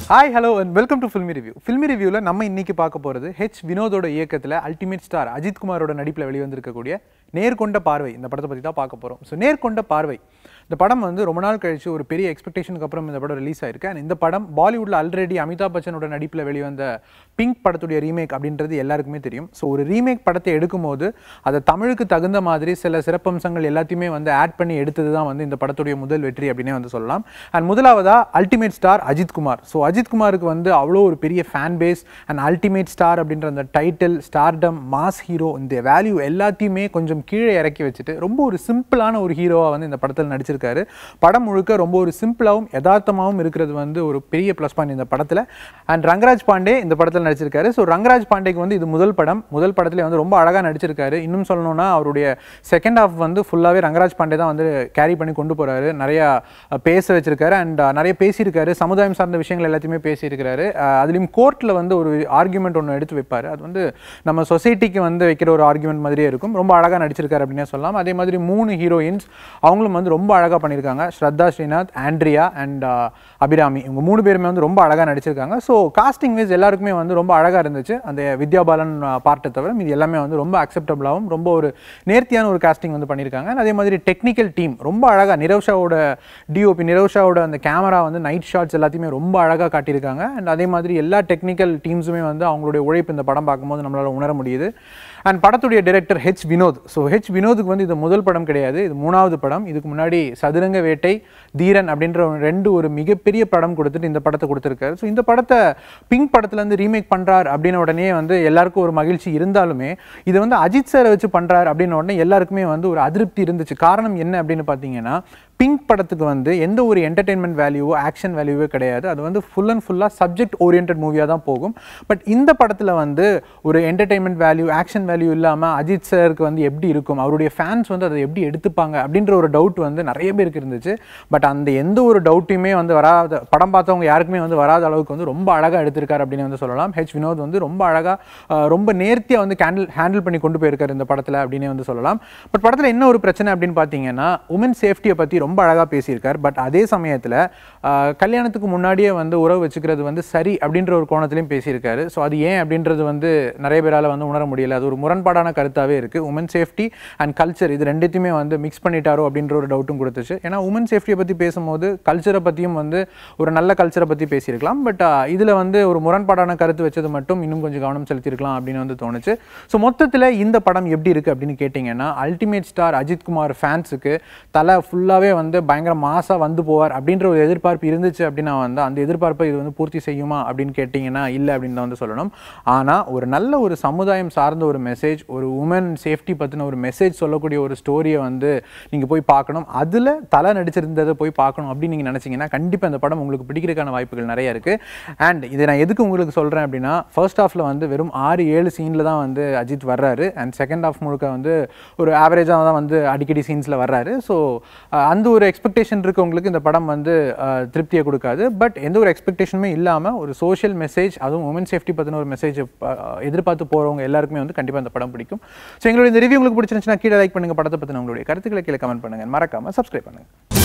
hi hello and welcome to filmy review filmy ரிவ்யூவில் நம்ம இன்னைக்கு பார்க்க போகிறது ஹெச் வினோதோட இயக்கத்தில் அல்டிமேட் ஸ்டார் அஜித் குமாரோட நடிப்பில் வெளிவந்திருக்கக்கூடிய நேர்கொண்ட பார்வை இந்த படத்தை பற்றி தான் பார்க்க போகிறோம் ஸோ நேர்கொண்ட பார்வை இந்த படம் வந்து ரொம்ப நாள் கழிச்சு ஒரு பெரிய எக்ஸ்பெக்டேஷனுக்கு அப்புறம் இந்த படம் ரிலீஸ் ஆயிருக்கு அண்ட் இந்த படம் பாலிவுட்டில் ஆல்ரெடி அமிதாப் பச்சனோட நடிப்பில் வெளிவந்த பிங்க் படத்துடைய ரீமேக் அப்படின்றது எல்லாருக்குமே தெரியும் ஸோ ஒரு ரீமேக் படத்தை எடுக்கும்போது அதை தமிழுக்கு தகுந்த மாதிரி சில சிறப்பம்சங்கள் எல்லாத்தையுமே வந்து ஆட் பண்ணி எடுத்தது தான் வந்து இந்த படத்துடைய முதல் வெற்றி அப்படின்னே வந்து சொல்லலாம் அண்ட் முதலாவதா ultimate star Ajith Kumar so Ajith குமாருக்கு வந்து அவ்வளோ ஒரு பெரிய fan base and ultimate star அப்படின்ற அந்த டைட்டில் ஸ்டார்டம் மாஸ் ஹீரோ இந்த வேல்யூ எல்லாத்தையுமே கொஞ்சம் கீழே இறக்கி வச்சுட்டு ரொம்ப ஒரு சிம்பிளான ஒரு ஹீரோவாக வந்து இந்த படத்தில் நடிச்சிருக்காரு படம் முழுக்க ரொம்ப ஒரு சிம்பிளாகவும் யதார்த்தமாகவும் இருக்கிறது வந்து ஒரு பெரிய ப்ளஸ் பாயிண்ட் இந்த படத்தில் அண்ட் ரங்கராஜ் பாண்டே இந்த படத்தில் நடிச்சிருக்காரு ஸோ ரங்கராஜ் பாண்டேக்கு வந்து இது முதல் படம் முதல் படத்துல வந்து ரொம்ப அழகாக நடிச்சிருக்காரு இன்னும் சொல்லணும்னா அவருடைய செகண்ட் ஹாஃப் வந்து ஃபுல்லாகவே ரங்கராஜ் பாண்டே தான் வந்து கேரி பண்ணி கொண்டு போகிறாரு நிறையா அஹ், பேச வச்சிருக்காரு அண்ட் நிறைய பேசியிருக்காரு சமுதாயம் சார்ந்த விஷயங்கள் எல்லாத்தையுமே பேசியிருக்காரு அஹ், அதுலயும் கோர்ட்டில் வந்து ஒரு ஆர்குமெண்ட் ஒன்று எடுத்து வைப்பார் அது வந்து நம்ம சொசைட்டிக்கு வந்து வைக்கிற ஒரு ஆர்குமெண்ட் மாதிரியே இருக்கும் ரொம்ப அழகாக நடிச்சிருக்காரு அப்படின்னே சொல்லலாம் அதே மாதிரி மூணு ஹீரோயின்ஸ் அவங்களும் வந்து ரொம்ப அழகாக பண்ணியிருக்காங்க ஸ்ரத்தா ஸ்ரீநாத் ஆண்ட்ரியா அண்ட் அபிராமி இவங்க மூணு பேருமே வந்து ரொம்ப அழகாக நடிச்சிருக்காங்க ஸோ காஸ்டிங் வைஸ் எல்லாருக்குமே வந்து ரொம்ப அழகாக இருந்துச்சு அந்த வித்யா பாலன் பார்ட்டை தவிர இது எல்லாமே வந்து ரொம்ப அக்செப்டபுளாகவும் ரொம்ப ஒரு நேர்த்தியான ஒரு காஸ்டிங் வந்து பண்ணியிருக்காங்க And அதே மாதிரி டெக்னிக்கல் டீம் ரொம்ப அழகாக நிரவ்ஷாவோட டிஓபி நிரவ்ஷாவோட அந்த கேமரா வந்து நைட் ஷாட்ஸ் எல்லாத்தையுமே ரொம்ப அழகாக காட்டியிருக்காங்க அண்ட் அதே மாதிரி எல்லா டெக்னிக்கல் டீம்ஸுமே வந்து அவங்களுடைய உழைப்பு இந்த படம் பார்க்கும்போது நம்மளால் உணர முடியுது அண்ட் படத்துடைய director H Vinoth so H வினோதுக்கு வந்து இது முதல் படம் கிடையாது இது மூணாவது படம் இதுக்கு முன்னாடி சதுரங்க வேட்டை தீரன் அப்படின்ற ஒரு ரெண்டு ஒரு மிகப்பெரிய படம் கொடுத்துட்டு இந்த படத்தை கொடுத்துருக்காரு ஸோ இந்த படத்தை பிங்க் படத்துலேருந்து ரீமேக் பண்ணுறார் அப்படின்ன உடனே வந்து எல்லாருக்கும் ஒரு மகிழ்ச்சி இருந்தாலுமே இது வந்து அஜித் சாரை வச்சு பண்ணுறார் அப்படின்ன உடனே எல்லாருக்குமே வந்து ஒரு அதிருப்தி இருந்துச்சு காரணம் என்ன அப்படின்னு பார்த்தீங்கன்னா பிங்க் படத்துக்கு வந்து எந்த ஒரு என்டர்டெயின்மெண்ட் வேல்யூவோ ஆக்ஷன் வேல்யூவோ கிடையாது அது வந்து ஃபுல் அண்ட் ஃபுல்லாக சப்ஜெக்ட் ஓரியன்ட் மூவியாக தான் போகும் பட் இந்த படத்தில் வந்து ஒரு என்டர்டெயின்மெண்ட் வேல்யூ ஆக்ஷன் வேல்யூ இல்லாமல் அஜித் சாருக்கு வந்து எப்படி இருக்கும் அவருடைய ஃபேன்ஸ் வந்து அதை எப்படி எடுத்துப்பாங்க அப்படின்ற ஒரு டவுட் வந்து நிறைய பேருக்கு இருந்துச்சு பட் அந்த எந்த ஒரு டவுட்டையுமே வந்து வராத படம் பார்த்தவங்க யாருக்குமே வந்து வராத அளவுக்கு வந்து ரொம்ப அழகாக எடுத்திருக்காரு அப்படின்னு வந்து சொல்லலாம் ஹெச் வினோத் வந்து ரொம்ப அழகாக ரொம்ப நேர்த்தியாக வந்து கேண்டில் ஹேண்டில் பண்ணி கொண்டு போயிருக்காரு இந்த படத்தில் அப்படின்னே வந்து சொல்லலாம் பட் படத்தில் என்ன ஒரு பிரச்சனை அப்படின்னு பார்த்தீங்கன்னா உமன் சேஃப்டியை பற்றி ரொம்ப அழகாக பேசியிருக்கார் பட் அதே சமயத்தில் கல்யாணத்துக்கு முன்னாடியே வந்து உறவு வச்சுக்கிறது வந்து சரி அப்படின்ற ஒரு கோணத்திலையும் பேசியிருக்காரு ஸோ அது ஏன் அப்படின்றது வந்து நிறைய பேரால் வந்து உணர முடியல அது ஒரு முரண்பாடான கருத்தாகவே இருக்குது உமன் சேஃப்டி அண்ட் கல்ச்சர் இது ரெண்டுத்தையுமே வந்து மிக்ஸ் பண்ணிட்டாரோ அப்படின்ற ஒரு டவுட்டும் கொடுத்துச்சு ஏன்னா உமன் சேஃப்டியை பற்றி பேசும்போது கல்ச்சரை பற்றியும் வந்து ஒரு நல்ல கல்ச்சரை பற்றி பேசியிருக்கலாம் பட் இதில் வந்து ஒரு முரண்பாடான கருத்து வச்சது மட்டும் இன்னும் கொஞ்சம் கவனம் செலுத்தியிருக்கலாம் அப்படின்னு வந்து தோணுச்சு ஸோ மொத்தத்தில் இந்த படம் எப்படி இருக்குது அப்படின்னு கேட்டிங்கன்னா அல்டிமேட் ஸ்டார் அஜித் குமார் ஃபேன்ஸுக்கு தலை ஃபுல்லாகவே வந்து பயங்கர மாசாக வந்து போவார் அப்படின்ற ஒரு எதிர்பார்ப்பு இருந்துச்சு அப்படின்னா வந்து அந்த எதிர்பார்ப்பை இது வந்து பூர்த்தி செய்யுமா அப்படின்னு கேட்டிங்கன்னா இல்லை அப்படின்னு தான் வந்து சொல்லணும் ஆனால் ஒரு நல்ல ஒரு சமுதாயம் சார்ந்த ஒரு மெசேஜ் ஒரு உமன் சேஃப்டி பற்றின ஒரு மெசேஜ் சொல்லக்கூடிய ஒரு ஸ்டோரியை வந்து நீங்கள் போய் பார்க்கணும் அதில் தலை நடிச்சிருந்ததை போய் பார்க்கணும் அப்படின்னு நீங்கள் நினச்சிங்கன்னா கண்டிப்பாக இந்த படம் உங்களுக்கு பிடிக்கிறதுக்கான வாய்ப்புகள் நிறைய இருக்குது அண்ட் இதை நான் எதுக்கு உங்களுக்கு சொல்கிறேன் அப்படின்னா ஃபர்ஸ்ட் ஹாஃபில் வந்து வெறும் ஆறு ஏழு சீனில் தான் வந்து அஜித் வர்றாரு அண்ட் செகண்ட் ஹாஃப் முழுக்க வந்து ஒரு ஆவரேஜாக தான் வந்து அடிக்கடி சீன்ஸில் வர்றாரு ஸோ அந்த ஒரு எக்ஸ்பெக்டேஷன் இருக்கவங்களுக்கு இந்த படம் வந்து அஹ், திருப்தியை கொடுக்காது பட் எந்த ஒரு எக்ஸ்பெக்டேஷனுமே இல்லாமல் ஒரு சோஷியல் மெசேஜ் அதுவும் உமன் சேஃப்டி பற்றின ஒரு மெசேஜ் எதிர்பார்த்து போகிறவங்க எல்லாருக்குமே வந்து கண்டிப்பாக இந்த படம் பிடிக்கும் ஸோ எங்களுடைய இந்த ரிவ்யூ உங்களுக்கு பிடிச்சிருந்துச்சுன்னா கீழே லைக் பண்ணுங்கள் படத்தை பற்றின உங்களுடைய கருத்துக்களை கீழே கமெண்ட் பண்ணுங்கள் மறக்காமல் சப்ஸ்கிரைப் பண்ணுங்கள்